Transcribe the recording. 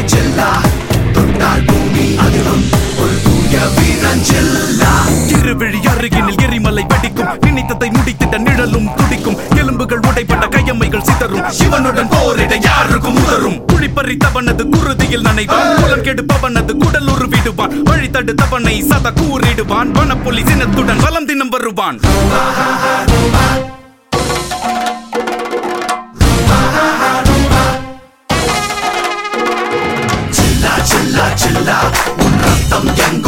செல்லா தொட்டால் பூமி அதிரும் ஒரு தூய வீரன் செல்லா இருவிழி அருகினில் எரிமலை வெடிக்கும் நினைத்ததை முடித்திட்ட நிழலும் துடிக்கும் எலும்புகள் உடைப்பட்ட கையம்மைகள் சிதறும் இவனுடன் போரிட யாருக்கும் உதரும் குழிப்பறித்தவனது குருதியில் நனைவான் குலம் கெடுப்பவனது குடல் உருவிடுவான் வழி தடுத்தவனை சத கூறிடுவான் வனப்புலி சினத்துடன் வலம் தினம் வருவான் செல்லா செல்லா செல்லா உன் ரத்தம் எங்கள்